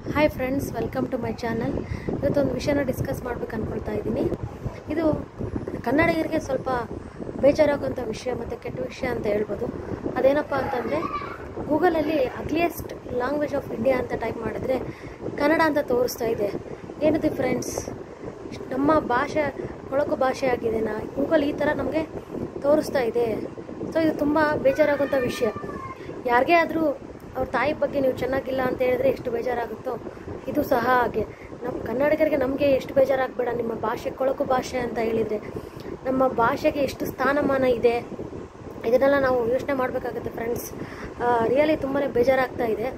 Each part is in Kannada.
hi friends welcome to my channel ಇವತ್ತೊಂದು ವಿಷಯನ ಡಿಸ್ಕಸ್ ಮಾಡ್ಬೇಕು ಅಂದ್ಕೊಳ್ತಾ ಇದ್ದೀನಿ ಇದು ಕನ್ನಡಿಗರಿಗೆ ಸ್ವಲ್ಪ ಬೇಜಾರಾಗುವಂಥ ವಿಷಯ ಮತ್ತು ಕೆಟ್ಟ ವಿಷಯ ಅಂತ ಹೇಳ್ಬೋದು ಅದೇನಪ್ಪ ಅಂತಂದರೆ ಗೂಗಲಲ್ಲಿ ಅಗ್ಲಿಯೆಸ್ಟ್ ಲ್ಯಾಂಗ್ವೇಜ್ ಆಫ್ ಇಂಡಿಯಾ ಅಂತ ಟೈಪ್ ಮಾಡಿದ್ರೆ ಕನ್ನಡ ಅಂತ ತೋರಿಸ್ತಾ ಇದೆ ಏನಿದೆ ಫ್ರೆಂಡ್ಸ್ ನಮ್ಮ ಭಾಷೆ ಕೊಳಕು ಭಾಷೆ ಆಗಿದೆನಾ ಗೂಗಲ್ ಈ ಥರ ನಮಗೆ ತೋರಿಸ್ತಾ ಇದೆ ಸೊ ಇದು ತುಂಬ ಬೇಜಾರಾಗುವಂಥ ವಿಷಯ ಯಾರಿಗೇ ಆದರೂ ಅವ್ರ ತಾಯಿ ಬಗ್ಗೆ ನೀವು ಚೆನ್ನಾಗಿಲ್ಲ ಅಂತ ಹೇಳಿದ್ರೆ ಎಷ್ಟು ಬೇಜಾರಾಗುತ್ತೋ ಇದು ಸಹ ಹಾಗೆ ನಮ್ಮ ಕನ್ನಡಿಗರಿಗೆ ನಮಗೆ ಎಷ್ಟು ಬೇಜಾರಾಗಬೇಡ ನಿಮ್ಮ ಭಾಷೆ ಕೊಳಕು ಭಾಷೆ ಅಂತ ಹೇಳಿದರೆ ನಮ್ಮ ಭಾಷೆಗೆ ಎಷ್ಟು ಸ್ಥಾನಮಾನ ಇದೆ ಇದನ್ನೆಲ್ಲ ನಾವು ಯೋಚನೆ ಮಾಡಬೇಕಾಗುತ್ತೆ ಫ್ರೆಂಡ್ಸ್ ರಿಯಲಿ ತುಂಬಾ ಬೇಜಾರಾಗ್ತಾ ಇದೆ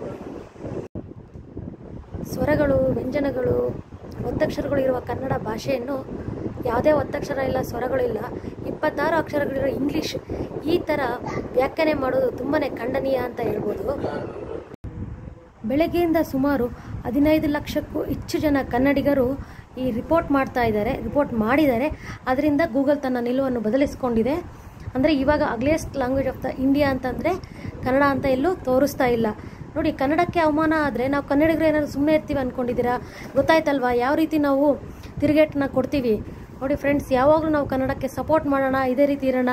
ಸ್ವರಗಳು ವ್ಯಂಜನಗಳು ಒತ್ತಕ್ಷರಗಳು ಇರುವ ಕನ್ನಡ ಭಾಷೆಯನ್ನು ಯಾವುದೇ ಒತ್ತಕ್ಷರ ಇಲ್ಲ ಸ್ವರಗಳಿಲ್ಲ ಇಪ್ಪತ್ತಾರು ಅಕ್ಷರಗಳಿರೋ ಇಂಗ್ಲೀಷ್ ಈ ಥರ ವ್ಯಾಖ್ಯಾನೆ ಮಾಡೋದು ತುಂಬಾ ಖಂಡನೀಯ ಅಂತ ಹೇಳ್ಬೋದು ಬೆಳಗ್ಗೆಯಿಂದ ಸುಮಾರು ಹದಿನೈದು ಲಕ್ಷಕ್ಕೂ ಹೆಚ್ಚು ಜನ ಕನ್ನಡಿಗರು ಈ ರಿಪೋರ್ಟ್ ಮಾಡ್ತಾ ಇದ್ದಾರೆ ರಿಪೋರ್ಟ್ ಮಾಡಿದ್ದಾರೆ ಅದರಿಂದ ಗೂಗಲ್ ತನ್ನ ನಿಲುವನ್ನು ಬದಲಿಸ್ಕೊಂಡಿದೆ ಅಂದರೆ ಇವಾಗ ugliest language of the India ಅಂತಂದರೆ ಕನ್ನಡ ಅಂತ ಎಲ್ಲೂ ತೋರಿಸ್ತಾ ಇಲ್ಲ ನೋಡಿ ಕನ್ನಡಕ್ಕೆ ಅವಮಾನ ಆದರೆ ನಾವು ಕನ್ನಡಿಗರು ಏನಾದರೂ ಸುಮ್ಮನೆ ಇರ್ತೀವಿ ಅಂದ್ಕೊಂಡಿದ್ದೀರಾ ಗೊತ್ತಾಯ್ತಲ್ವಾ ಯಾವ ರೀತಿ ನಾವು ತಿರುಗೇಟನ್ನ ಕೊಡ್ತೀವಿ ನೋಡಿ ಫ್ರೆಂಡ್ಸ್ ಯಾವಾಗಲೂ ನಾವು ಕನ್ನಡಕ್ಕೆ ಸಪೋರ್ಟ್ ಮಾಡೋಣ ಇದೇ ರೀತಿ ಇರೋಣ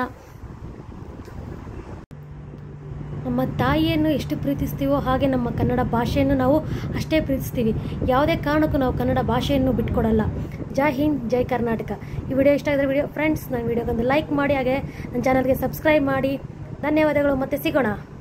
ನಮ್ಮ ತಾಯಿಯನ್ನು ಎಷ್ಟು ಪ್ರೀತಿಸ್ತೀವೋ ಹಾಗೆ ನಮ್ಮ ಕನ್ನಡ ಭಾಷೆಯನ್ನು ನಾವು ಅಷ್ಟೇ ಪ್ರೀತಿಸ್ತೀವಿ ಯಾವುದೇ ಕಾರಣಕ್ಕೂ ನಾವು ಕನ್ನಡ ಭಾಷೆಯನ್ನು ಬಿಟ್ಕೊಡಲ್ಲ ಜೈ ಹಿಂದ್ ಜೈ ಕರ್ನಾಟಕ ಈ ವಿಡಿಯೋ ಇಷ್ಟ ಆಗಿದ್ರೆ ವಿಡಿಯೋ ಫ್ರೆಂಡ್ಸ್ ನನ್ನ ವಿಡಿಯೋಗೊಂದು ಲೈಕ್ ಮಾಡಿ ಹಾಗೆ ನನ್ನ ಚಾನಲ್ಗೆ ಸಬ್ಸ್ಕ್ರೈಬ್ ಮಾಡಿ ಧನ್ಯವಾದಗಳು ಮತ್ತೆ ಸಿಗೋಣ